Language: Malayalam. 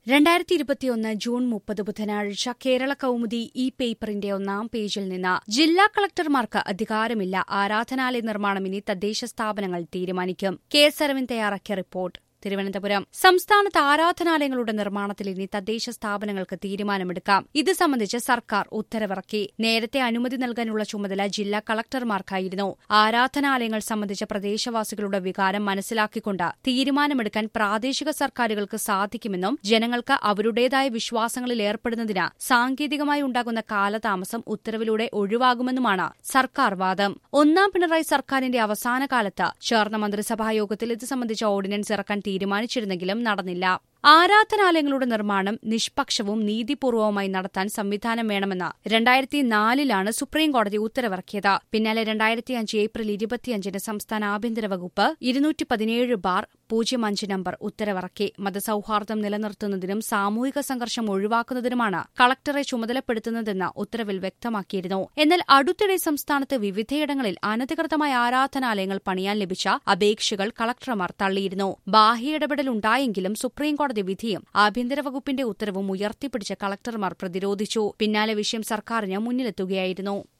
രണ്ടായിരത്തി ഇരുപത്തിയൊന്ന് ജൂൺ മുപ്പത് ബുധനാഴ്ച കേരള കൌമുദി ഈ പേപ്പറിന്റെ ഒന്നാം പേജിൽ നിന്ന് ജില്ലാ കളക്ടർമാർക്ക് അധികാരമില്ല ആരാധനാലയ നിർമ്മാണം ഇനി തദ്ദേശ സ്ഥാപനങ്ങൾ തീരുമാനിക്കും കെ എസ് അരവിന്ദ് തയ്യാറാക്കിയ റിപ്പോർട്ട് തിരുവനന്തപുരം സംസ്ഥാനത്ത് ആരാധനാലയങ്ങളുടെ നിർമ്മാണത്തിൽ ഇനി തദ്ദേശ സ്ഥാപനങ്ങൾക്ക് തീരുമാനമെടുക്കാം ഇത് സംബന്ധിച്ച് സർക്കാർ ഉത്തരവിറക്കി നേരത്തെ അനുമതി നൽകാനുള്ള ചുമതല ജില്ലാ കളക്ടർമാർക്കായിരുന്നു ആരാധനാലയങ്ങൾ സംബന്ധിച്ച പ്രദേശവാസികളുടെ വികാരം മനസ്സിലാക്കിക്കൊണ്ട് തീരുമാനമെടുക്കാൻ പ്രാദേശിക സർക്കാരുകൾക്ക് സാധിക്കുമെന്നും ജനങ്ങൾക്ക് അവരുടേതായ വിശ്വാസങ്ങളിൽ ഏർപ്പെടുന്നതിന് സാങ്കേതികമായി ഉണ്ടാകുന്ന കാലതാമസം ഉത്തരവിലൂടെ ഒഴിവാകുമെന്നുമാണ് സർക്കാർ വാദം ഒന്നാം പിണറായി സർക്കാരിന്റെ അവസാന കാലത്ത് ചേർന്ന മന്ത്രിസഭായോഗത്തിൽ ഇത് സംബന്ധിച്ച ഓർഡിനൻസ് ഇറക്കാൻ തീരുമാനിച്ചിരുന്നെങ്കിലും നടന്നില്ല ആരാധനാലയങ്ങളുടെ നിർമ്മാണം നിഷ്പക്ഷവും നീതിപൂർവവുമായി നടത്താൻ സംവിധാനം വേണമെന്ന് രണ്ടായിരത്തി നാലിലാണ് സുപ്രീംകോടതി ഉത്തരവിറക്കിയത് പിന്നാലെ രണ്ടായിരത്തി അഞ്ച് ഏപ്രിൽ ഇരുപത്തിയഞ്ചിന് സംസ്ഥാന ആഭ്യന്തര വകുപ്പ് ഇരുന്നൂറ്റി പതിനേഴ് ബാർ പൂജ്യം അഞ്ച് നമ്പർ ഉത്തരവിറക്കി മതസൌഹാർദ്ദം നിലനിർത്തുന്നതിനും സാമൂഹിക സംഘർഷം ഒഴിവാക്കുന്നതിനുമാണ് കളക്ടറെ ചുമതലപ്പെടുത്തുന്നതെന്ന് ഉത്തരവിൽ വ്യക്തമാക്കിയിരുന്നു എന്നാൽ അടുത്തിടെ സംസ്ഥാനത്ത് വിവിധയിടങ്ങളിൽ അനധികൃതമായ ആരാധനാലയങ്ങൾ പണിയാൻ ലഭിച്ച അപേക്ഷകൾ കളക്ടർമാർ തള്ളിയിരുന്നു ബാഹ്യ ഇടപെടൽ ഉണ്ടായെങ്കിലും സുപ്രീംകോടതി വിധിയും ആഭ്യന്തര വകുപ്പിന്റെ ഉത്തരവും ഉയർത്തിപ്പിടിച്ച് കളക്ടർമാർ പ്രതിരോധിച്ചു പിന്നാലെ വിഷയം സർക്കാരിന് മുന്നിലെത്തുകയായിരുന്നു